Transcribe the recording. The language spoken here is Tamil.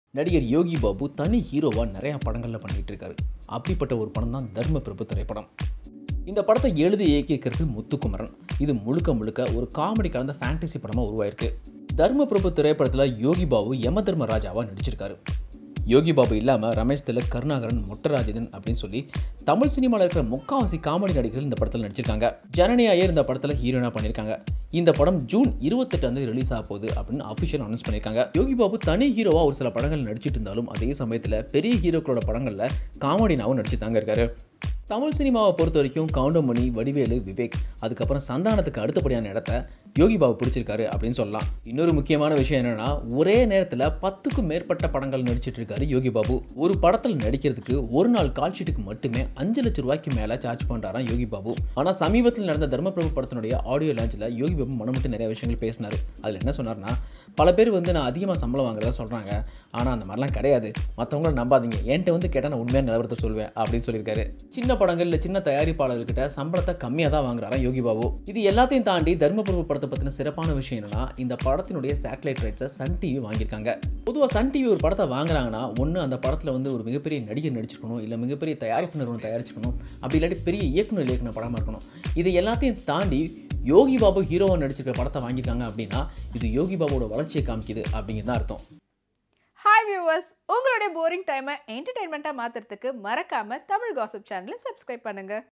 நடிகர் யோகி பாபு தனி ஹீரோவா நிறைய படங்கள்ல பண்ணிட்டு இருக்காரு அப்படிப்பட்ட ஒரு படம் தான் தர்ம பிரபு திரைப்படம் இந்த படத்தை எழுதி இயக்கியிருக்கிறது முத்துக்குமரன் இது முழுக்க முழுக்க ஒரு காமெடி கலந்த ஃபேண்டசி படமா உருவாயிருக்கு தர்ம பிரபு திரைப்படத்துல யோகி பாபு யம தர்மராஜாவா நடிச்சிருக்காரு யோகி பாபு இல்லாமல் ரமேஷ் திலக் கருணாகரன் மொட்டராஜன் அப்படின்னு சொல்லி தமிழ் சினிமாவில் இருக்கிற முக்காவாசி காமெடி நடிகர்கள் இந்த படத்தில் நடிச்சிருக்காங்க ஜனனி ஐயர் இந்த படத்தில் ஹீரோனா பண்ணியிருக்காங்க இந்த படம் ஜூன் இருபத்தெட்டாம் தேதி ரிலீஸ் ஆக போகுது அப்படின்னு அஃபிஷியல் அனௌன்ஸ் பண்ணியிருக்காங்க யோகி பாபு தனி ஹீரோவா ஒரு சில படங்கள் நடிச்சிட்டு இருந்தாலும் அதே சமயத்தில் பெரிய ஹீரோக்களோட படங்களில் காமெடினாவும் நடிச்சு தாங்க இருக்காரு தமிழ் சினிமாவை பொறுத்த வரைக்கும் கவுண்டமணி வடிவேலு விவேக் அதுக்கப்புறம் சந்தானத்துக்கு அடுத்தபடியான இடத்த யோகி பாபு பிடிச்சிருக்காரு அப்படின்னு சொல்லலாம் இன்னொரு முக்கியமான விஷயம் என்னன்னா ஒரே நேரத்தில் பத்துக்கும் மேற்பட்ட படங்கள் நடிச்சிட்டு இருக்காரு யோகி பாபு ஒரு படத்தில் நடிக்கிறதுக்கு ஒரு நாள் கால் ஷீட்டுக்கு மட்டுமே அஞ்சு லட்சம் ரூபாய்க்கு மேலே சார்ஜ் பண்ணுறாராம் யோகி பாபு ஆனால் சமீபத்தில் நடந்த தர்மபிரபு படத்தினுடைய ஆடியோ லான்ச்சில் யோகி பாபு மனமிட்டு நிறைய விஷயங்கள் பேசினார் அதில் என்ன சொன்னார்னா பல பேர் வந்து நான் அதிகமாக சம்பளம் வாங்குறதா சொல்கிறாங்க ஆனால் அந்த மாதிரிலாம் கிடையாது மற்றவங்கள நம்பாதீங்க என்கிட்ட வந்து கேட்டால் நான் உண்மையான நிலவரத்தை சொல்வேன் அப்படின்னு சொல்லியிருக்காரு சின்ன படங்கள் இல்லை சின்ன தயாரிப்பாளர்கிட்ட சம்பளத்தை கம்மியாக தான் வாங்குறாராம் யோகி பாபு இது எல்லாத்தையும் தாண்டி தர்மபுரம் படத்தை பற்றின சிறப்பான விஷயம் என்னன்னா இந்த படத்தினுடைய சேட்டலைட் ரைட்ஸை சன் டிவி வாங்கியிருக்காங்க பொதுவாக சன் டிவி ஒரு படத்தை வாங்குறாங்கன்னா ஒன்று அந்த படத்தில் வந்து ஒரு மிகப்பெரிய நடிகர் நடிச்சிருக்கணும் இல்லை மிகப்பெரிய தயாரிப்பு நிறுவனம் தயாரிச்சிருக்கணும் அப்படி இல்லாட்டி பெரிய இயக்குனர் இயக்குன படமாக இருக்கணும் இது எல்லாத்தையும் தாண்டி யோகி பாபு ஹீரோவா நடிச்சிருக்கிற படத்தை வாங்கியிருக்காங்க அப்படின்னா இது யோகி பாபுவோட வளர்ச்சியை காமிக்குது அப்படிங்கிறது தான் அர்த்தம் ஹாய் வியூவர்ஸ் உங்களுடைய போரிங் டைமை என்டர்டைன்மெண்ட்டாக மாற்றுறதுக்கு மறக்காமல் தமிழ் காசிப் சேனலை சப்ஸ்கிரைப் பண்ணுங்கள்